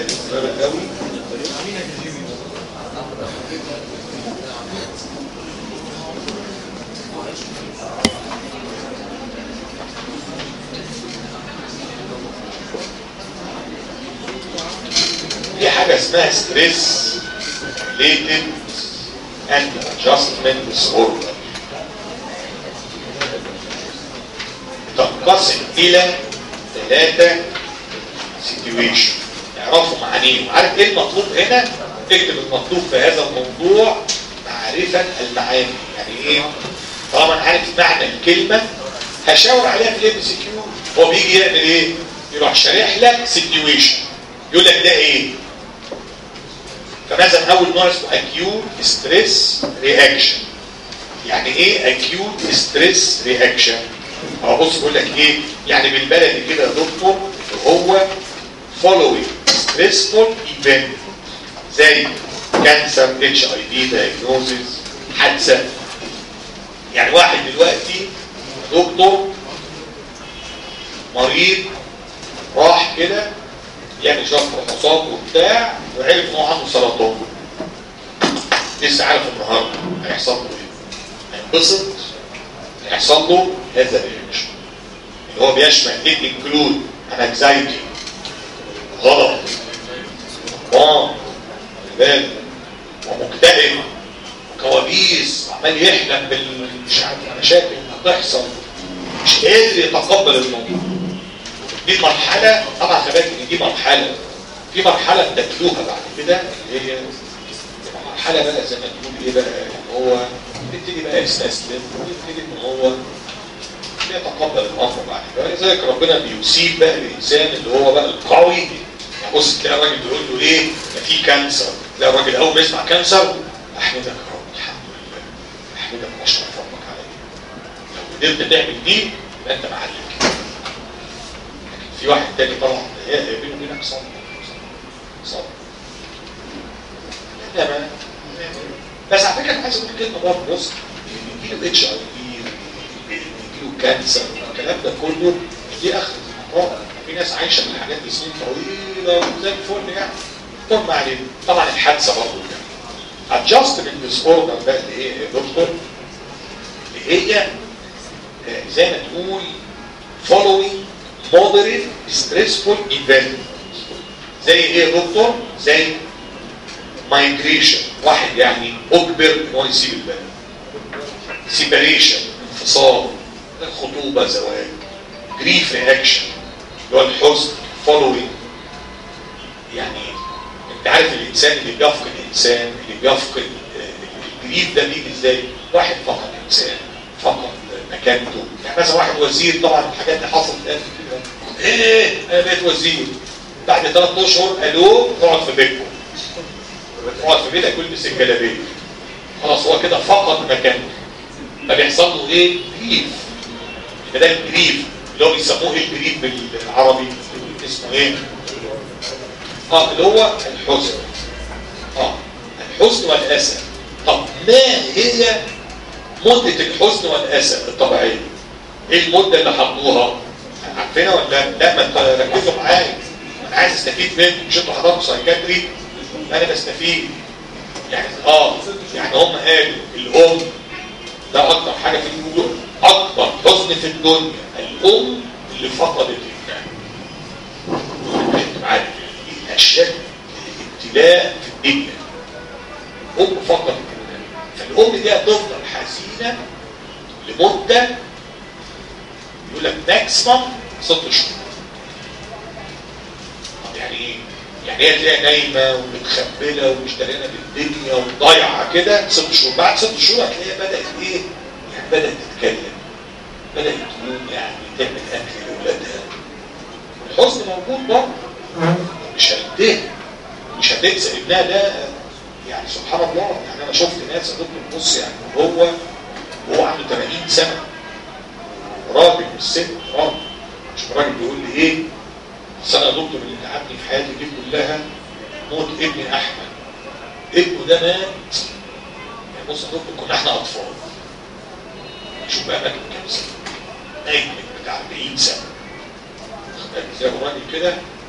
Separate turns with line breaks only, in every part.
صغيره قوي في حاجه اسمها ستريس ريليتد اند ادجستمنت disorder تنقسم الى ثلاثه سيتويشن اعرفوا معانيهم عارف ايه المطلوب هنا اكتب المطلوب في هذا الموضوع معرفه المعاني يعني ايه طالما انا عارف معنى الكلمه هشاور عليها في الام سي كيو هو بيجي يعمل ايه يروح شارح لك سيتويشن يقول لك ده ايه فمثلا اول نوع اسمه اكيوت ستريس رياكشن يعني ايه اكيوت ستريس رياكشن هو بص بيقول لك ايه يعني بالبلدي كده يا دكتور هو following stressful event زي كانسر اتش اي في دايجنوزيس حادثه يعني واحد دلوقتي دكتور مريض راح كده يعمل شويه فحوصات وبتاع وعرف ان هو عنده سرطان لسه عارف النهارده هيحصل له ايه؟ هينبسط هيحصل له هذا الرياكشن اللي هو بيشمل ايه انكلود انكزايتي غضب اه بالك ومكتئب وكوابيس عمال يحلم بالمش عارف المشاكل اللي هتحصل مش قادر يتقبل الموضوع دي مرحلة طبعا خلي بالك ان دي مرحلة في مرحلة بتتلوها بعد كده اللي هي مرحلة بقى زي ما تقول ايه بقى ان هو يبتدي بقى يستسلم ويبتدي ان هو يتقبل الامر بعد كده لذلك ربنا بيسيب بقى الانسان اللي هو بقى القوي يعني بص تلاقي الراجل بيقول له ايه ده في كانسر تلاقي الراجل اول ما يسمع كانسر احمدك يا رب الحمد لله احمدك واشكر فضلك عليا لو قدرت تعمل دي يبقى انت معلم في واحد تاني طبعا بينه وبينك صبر صبر لا ما بس على فكره انا عايز اقول كلمه برضه بص بيجيله اتش اي في بيجيله كانسر الكلام ده كله دي اخر المطاف في ناس عايشه من الحاجات دي سنين طويله وزي الفل يعني ثم عليه طبعا الحادثه برضه يعني ادجستمنت ديس اوردر بقى اللي ايه يا دكتور اللي هي زي ما تقول following moderate stressful event زي ايه يا دكتور زي migration واحد يعني اجبر ان هو يسيب البلد separation انفصال خطوبه زواج grief reaction اللي هو الحزن following يعني انت عارف الانسان اللي بيفقد انسان اللي بيفقد الجريف ده بيجي ازاي واحد فقد انسان فقد مكانته يعني مثلا واحد وزير طبعا الحاجات دي حصلت قبل كده ايه انا بقيت وزير بعد ثلاث اشهر الو اقعد في بيتكم اقعد في بيتك والبس الجلابيه خلاص هو كده فقد مكانته فبيحصل له ايه جريف يبقى ده الجريف اللي هو بيسموه ايه الجريف بالعربي اسمه ايه اه اللي هو الحزن اه الحزن والاسى طب ما هي مدة الحزن والأسى الطبيعية ايه المدة اللي حطوها عارفينها ولا لا ما تركزوا معايا انا عايز استفيد منكم مش انتوا حضرتوا سايكاتري انا بستفيد يعني اه يعني هم قالوا الام ده اكتر حاجة في الوجود اكبر حزن في الدنيا الام اللي فقدت ابنها معايا دي اشد ابتلاء في الدنيا ام فقدت ابنها فالام دي هتفضل حزينه لمده يقول لك ماكسيمم ست شهور طب يعني ايه؟ يعني هي تلاقيها نايمه ومتخبله ومش داريانه بالدنيا وضايعه كده ست شهور بعد ست شهور هتلاقيها بدات ايه؟ يعني بدات تتكلم بدات تقوم يعني تعمل اكل لاولادها الحزن موجود برضه مش هتنتهي مش هتنسى ابنها ده يعني سبحان الله يعني انا شفت ناس يا دكتور بص يعني هو هو عنده 80 سنه راجل مش ست راجل مش راجل بيقول لي ايه اصل انا يا دكتور اللي تعبني في حياتي دي كلها موت ابني احمد ابنه ده مات يعني بص يا دكتور كنا احنا اطفال شوف بقى مات من كام سنه نايم بتاع 40 سنه زي الراجل كده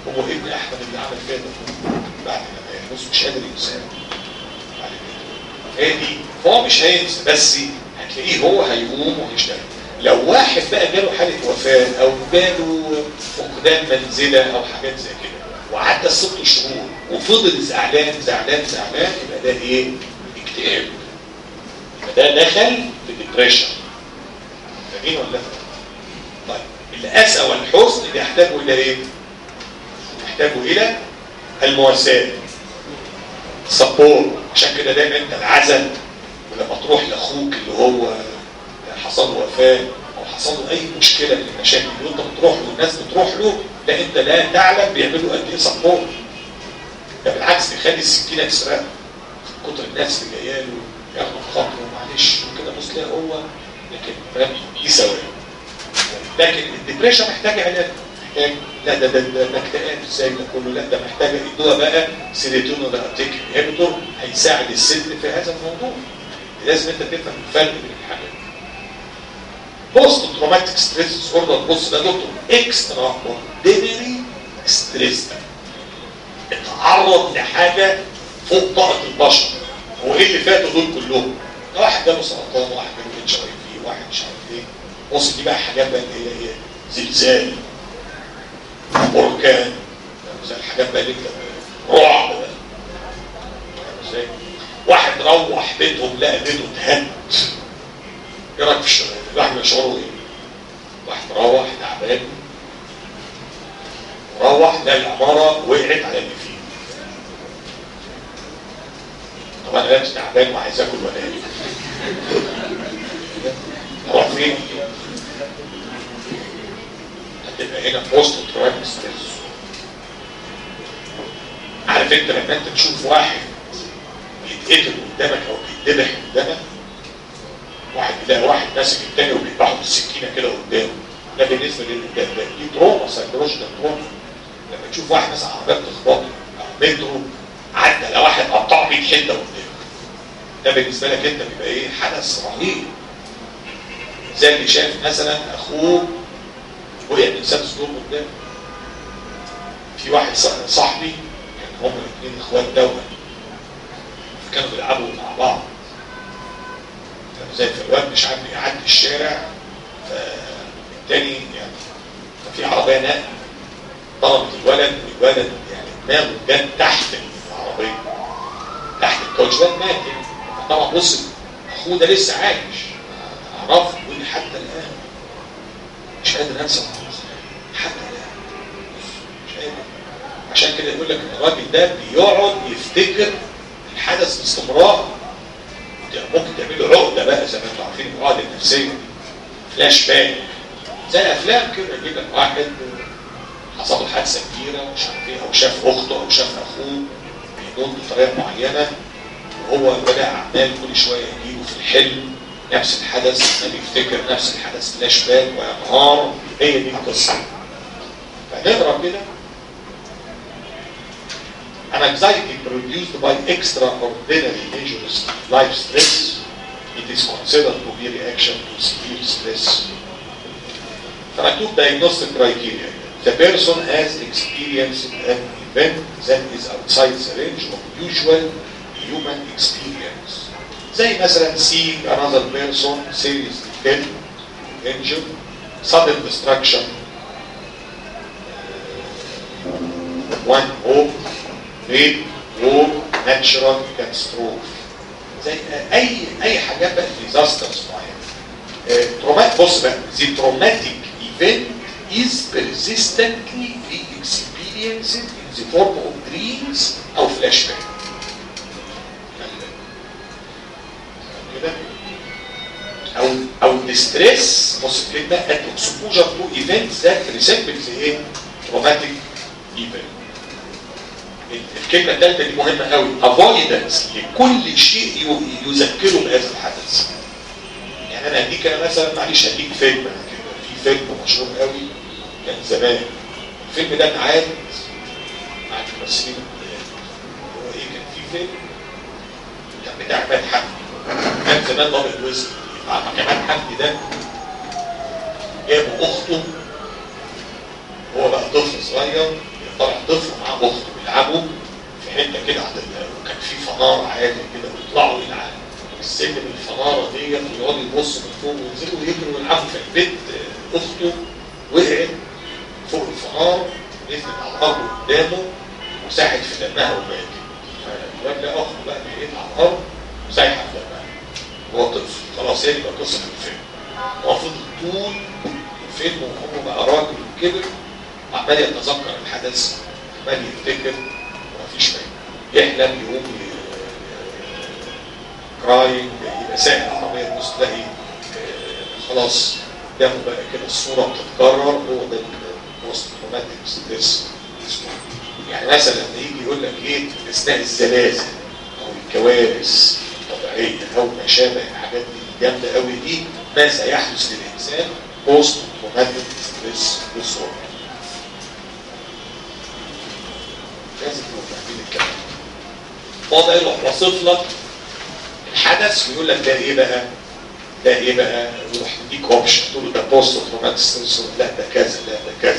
هو ابن احمد اللي عمل كده بعد ما يعني بص مش قادر ينساه بعد كده هي دي فهو مش هينسى بس هتلاقيه هو هيقوم وهيشتغل لو واحد بقى جاله حالة وفاة أو جاله فقدان منزلة أو حاجات زي كده وعدى الست شهور وفضل زعلان زعلان زعلان يبقى ده إيه؟ اكتئاب يبقى ده دخل في ديبريشن فاهمين ولا لا؟ طيب الأسى والحزن بيحتاجوا إلى إيه؟ يحتاجوا إلى المواساة سبورت عشان كده دايما انت العزل ولما تروح لاخوك اللي هو حصل له وفاه او حصل له اي مشكله من المشاكل وانت بتروح له والناس بتروح له لا انت لا تعلم بيعملوا قد ايه سبورت ده بالعكس بيخلي السكينه تسرقه كتر الناس اللي جايه له ياخدوا خاطره معلش وكده بص تلاقي هو لكن فاهم دي سواد لكن الدبريشن محتاج علاج محتاج لا ده ده ده, ده اكتئاب ازاي ده كله لا ده محتاج يدوها بقى سيروتونين ريابتيك انهبيتور هيساعد الست في هذا الموضوع لازم انت تفهم الفرق بين الحاجات بوست تروماتيك ستريس ديس اوردر بص ده دكتور اكسترا اوردينري ستريس اتعرض لحاجه فوق طاقه البشر هو ايه اللي فاتوا دول كلهم؟ ده واحد جاله سرطان واحد جاله اتش اي في واحد مش عارف ايه بص دي بقى حاجات بقى اللي هي ايه زلزال بركان زي الحاجات بقى اللي انت رعب بقى ازاي؟ واحد روح بيتهم لقى بيته اتهد ايه رايك في الشغل؟ الواحد شعوره ايه؟ واحد مروح تعبان روح لقى العماره وقعت على اللي فيه طب انا لابس تعبان وعايز اكل وانام اروح فين؟ هتبقى هنا بوست تراك ستريس عارف انت لما انت تشوف واحد بيتقتل قدامك او بيتذبح قدامك واحد يلاقي واحد ماسك التاني وبيذبحه بالسكينه كده قدامه ده بالنسبه للقدام ده دي تروما سايكولوجيكال تروما لما تشوف واحد مثلا عربيه بتخبطه او مترو عدى لو واحد قطعه 100 حته قدامه ده بالنسبه لك انت بيبقى ايه حدث رهيب زي اللي شاف مثلا اخوه وقع من سادس دور قدامه في واحد صاحبي كان هما الاثنين اخوات توأم كانوا بيلعبوا مع بعض كانوا زي الواد مش عارف يعدي الشارع فالتاني يعني في عربيه نقل ضربت الولد والولد يعني دماغه جت تحت العربيه تحت الكاوتش ده مات يعني طبعا بص اخوه ده لسه عايش اعرفه يقول لي حتى الان مش قادر انسى حتى الان مش قادر عشان كده يقول لك الراجل ده بيقعد يفتكر الحدث باستمرار ممكن تعمل له عقده بقى زي ما انتم عارفين العقده النفسيه فلاش باك زي افلام كده يجيب لك واحد حصل له حادثه كبيره ومش عارف ايه او شاف اخته او شاف اخوه بيموت بطريقه معينه وهو بدا عمال كل شويه يجيله في الحلم نفس الحدث ما بيفتكر نفس الحدث فلاش باك وينهار هي دي القصه فنقرا كده An anxiety produced by extraordinary dangerous life stress, it is considered to be reaction to severe stress. فمكتوب diagnostic criteria. The person has experienced an event that is outside the range of usual human experience. زي مثلا seeing another person seriously killed, injured, sudden destruction, one hope, rape, war, natural catastrophe. زي اي اي حاجات بقى ديزاسترز معينه. ترومات بص بقى the traumatic event is persistently re-experienced in the form of dreams او flashback. كده او او distress بص الكلمه at exposure to events that resemble ايه؟ traumatic event. الكلمة الثالثة دي مهمة قوي avoidance لكل شيء يذكره بهذا الحدث يعني انا هديك انا مثلا معلش هديك فيلم كده في فيلم مشهور قوي كان زمان الفيلم ده اتعاد مع الممثلين هو ايه كان في فيلم كان بتاع عماد حمدي كان زمان ضابط وزن مع عماد حمدي ده جابوا اخته هو بقى طفل صغير طالع طفل معاه اخته بيلعبوا في حته كده عند ال- وكان في فناره عادي كده ويطلعوا يلعبوا السلم الفناره ديت ويقعدوا يبصوا من فوق وينزلوا يجروا ويلعبوا في البيت آه، اخته وقعت فوق الفنار نزلت على الارض قدامه وساحت في دمها وماتت فالواد ده اخته بقى لقيت على الارض وسايحه في دمها هو طفل خلاص هي دي بقى قصه الفيلم هو فضل طول الفيلم وهو بقى راجل وكبر عمال يتذكر الحدث عمال يفتكر ومفيش فايده يحلم يقوم كراينج يبقى سايق العربيه تبص تلاقي آه، خلاص قدامه بقى كده الصوره بتتكرر هو ده البوست تروماتيك ستريس يعني مثلا لما يجي يقول لك ايه اثناء الزلازل او الكوارث الطبيعيه او ما شابه الحاجات دي الجامده قوي دي ما سيحدث للانسان بوست تروماتيك ستريس ديسوردر لازم تبقوا فاهمين الكلام هو بقى يروح واصف لك الحدث ويقول لك ده ايه بقى؟ ده ايه بقى؟ يروح يديك اوبشن تقول له ده بوست تروماتيك ستريس لا ده كذا لا ده كذا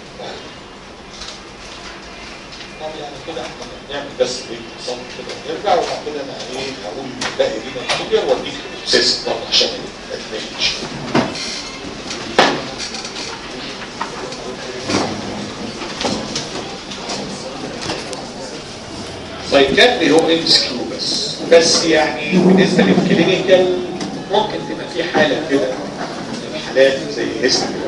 طب يعني كده احنا نعمل بس ايه نظام كده ونرجع وبعد كده انا ايه هقول الباقي دي نتيجه واديك الاكسس برضه عشان ما تملش سايكاتري هو ام اس كيو بس بس يعني بالنسبه للكلينيكال ممكن تبقى في حاله كده من الحالات زي اسم